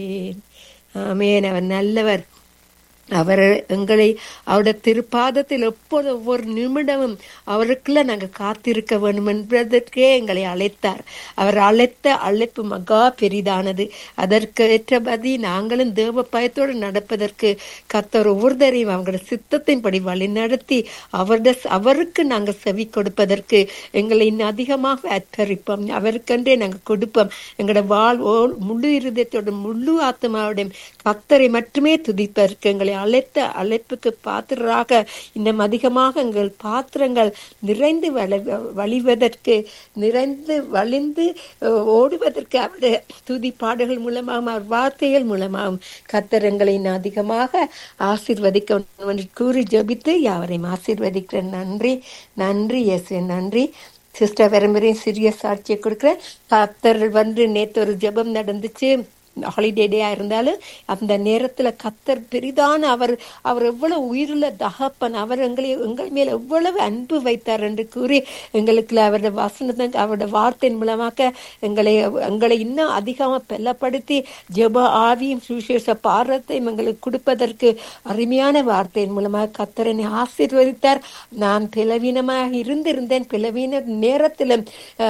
ஆமேன் அவர் நல்லவர் அவர் எங்களை அவருடைய திருப்பாதத்தில் எப்போது ஒவ்வொரு நிமிடமும் அவருக்குள்ள நாங்க காத்திருக்க வேண்டும் என்பதற்கே எங்களை அழைத்தார் அவர் அழைத்த அழைப்பு மகா பெரிதானது அதற்கு ஏற்றபடி நாங்களும் தேவ பயத்தோடு நடப்பதற்கு கத்தர் ஒவ்வொருத்தரையும் அவங்களோட சித்தத்தின்படி வழி நடத்தி அவருடைய அவருக்கு நாங்க செவி கொடுப்பதற்கு எங்களை இன்னும் அதிகமாக அர்ப்பரிப்போம் அவருக்கென்றே நாங்க கொடுப்போம் எங்களோட வாழ் முழு இருதயத்தோட முழு ஆத்மாவோட கத்தரை மட்டுமே துதிப்பதற்கு எங்களை அழைத்த அழைப்புக்கு பாத்திரராக இன்னும் அதிகமாக எங்கள் பாத்திரங்கள் நிறைந்து வள வழிவதற்கு நிறைந்து வழிந்து ஓடுவதற்கு அவருடைய துதி பாடல்கள் மூலமாகவும் அவர் வார்த்தைகள் மூலமாகவும் கத்தர் எங்களை இன்னும் அதிகமாக ஆசீர்வதிக்க என்று கூறி ஜபித்து யாவரையும் ஆசீர்வதிக்கிறேன் நன்றி நன்றி எஸ் நன்றி சிஸ்டர் விரும்புகிறேன் சிறிய சாட்சியை கொடுக்குறேன் கத்தர் வந்து நேற்று ஒரு ஜெபம் நடந்துச்சு ஹாலிடே டேயா இருந்தாலும் அந்த நேரத்துல கத்தர் பெரிதான அவர் அவர் எவ்வளவு உயிருள்ள தகப்பன் அவர் எங்களை எங்கள் மேல எவ்வளவு அன்பு வைத்தார் என்று கூறி எங்களுக்கு அவருடைய வசனத்தை அவருடைய வார்த்தையின் மூலமாக எங்களை எங்களை இன்னும் அதிகமா பெல்லப்படுத்தி ஜெப ஆவியும் சுவிசேஷ பாரத்தையும் எங்களுக்கு கொடுப்பதற்கு அருமையான வார்த்தையின் மூலமாக கத்தரனை ஆசீர்வதித்தார் நான் பிளவீனமாக இருந்திருந்தேன் பிளவீன நேரத்திலும்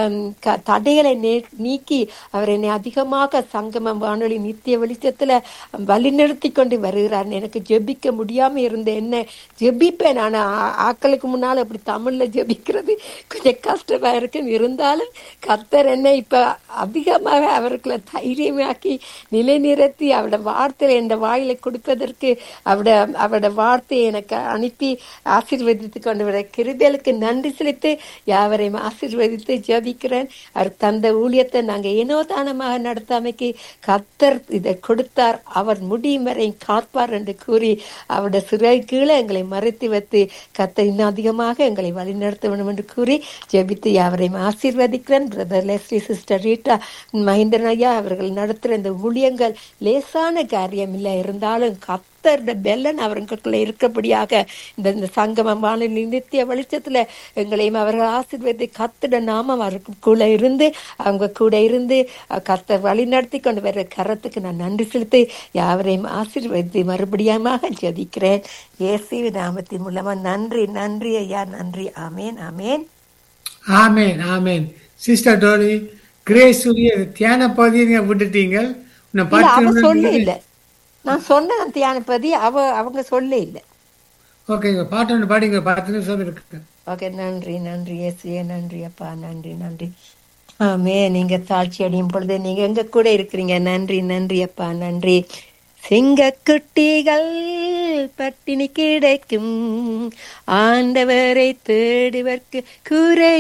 தடைகளை நீக்கி அவர் என்னை அதிகமாக சங்கமம் வானொலி நித்திய வெளிச்சத்துல வழிநடத்தி கொண்டு வருகிறார் எனக்கு ஜெபிக்க முடியாம இருந்த என்ன ஜெபிப்பேன் நான் ஆக்களுக்கு முன்னால் அப்படி தமிழ்ல ஜெபிக்கிறது கொஞ்சம் கஷ்டமா இருக்கும் இருந்தாலும் கத்தர் என்ன இப்ப அதிகமாக அவர்களை தைரியமாக்கி நிலைநிறுத்தி அவரோட வார்த்தையில என் வாயில கொடுப்பதற்கு அவட அவரோட வார்த்தையை எனக்கு அனுப்பி ஆசீர்வதித்து கொண்டு வர கிருபேலுக்கு நன்றி செலுத்தி யாவரையும் ஆசீர்வதித்து ஜபிக்கிறேன் அவர் தந்த ஊழியத்தை நாங்க ஏனோ தானமாக நடத்தாமைக்கு கத்தர் இதை கொடுத்தார் அவர் முடியும் வரை காப்பார் என்று கூறி அவருடைய சிறை கீழே எங்களை மறைத்து வைத்து கத்தர் இன்னும் அதிகமாக எங்களை வழிநடத்த வேண்டும் என்று கூறி ஜெபித்து யாவரையும் ஆசீர்வதிக்கிறேன் brother Leslie sister Rita Mahindan ஐயா அவர்கள் நடத்துகிற இந்த ஊழியங்கள் லேசான காரியம் இல்லை இருந்தாலும் கத்த கத்தருடைய பெல்லன் அவர்களுக்குள்ள இருக்கபடியாக இந்த இந்த சங்கமம் வானிலை நித்திய வெளிச்சத்துல எங்களையும் அவர்கள் ஆசீர்வதி கத்திட நாமம் அவருக்குள்ள இருந்து அவங்க கூட இருந்து கத்தர் வழி நடத்தி கொண்டு வர கரத்துக்கு நான் நன்றி செலுத்தி யாவரையும் ஆசீர்வதி மறுபடியுமாக ஜதிக்கிறேன் இயேசு நாமத்தின் மூலமா நன்றி நன்றி ஐயா நன்றி ஆமேன் ஆமேன் ஆமேன் ஆமேன் சிஸ்டர் டோலி கிரேசுரிய தியான பகுதியை விட்டுட்டீங்க அவ சொல்ல இல்லை நான் சொன்னேன் தியானபதி அவ அவங்க சொல்ல இல்லை ஓகேங்க பாட்டு ஒன்று பாடிங்க பத்து நிமிஷம் இருக்கு ஓகே நன்றி நன்றி ஏசியே நன்றி அப்பா நன்றி நன்றி ஆமே நீங்க சாட்சி அடையும் பொழுது நீங்க எங்க கூட இருக்கிறீங்க நன்றி நன்றி அப்பா நன்றி சிங்கக்குட்டிகள் பட்டினி கிடைக்கும் ஆண்டவரை தேடுவர்க்கு குறை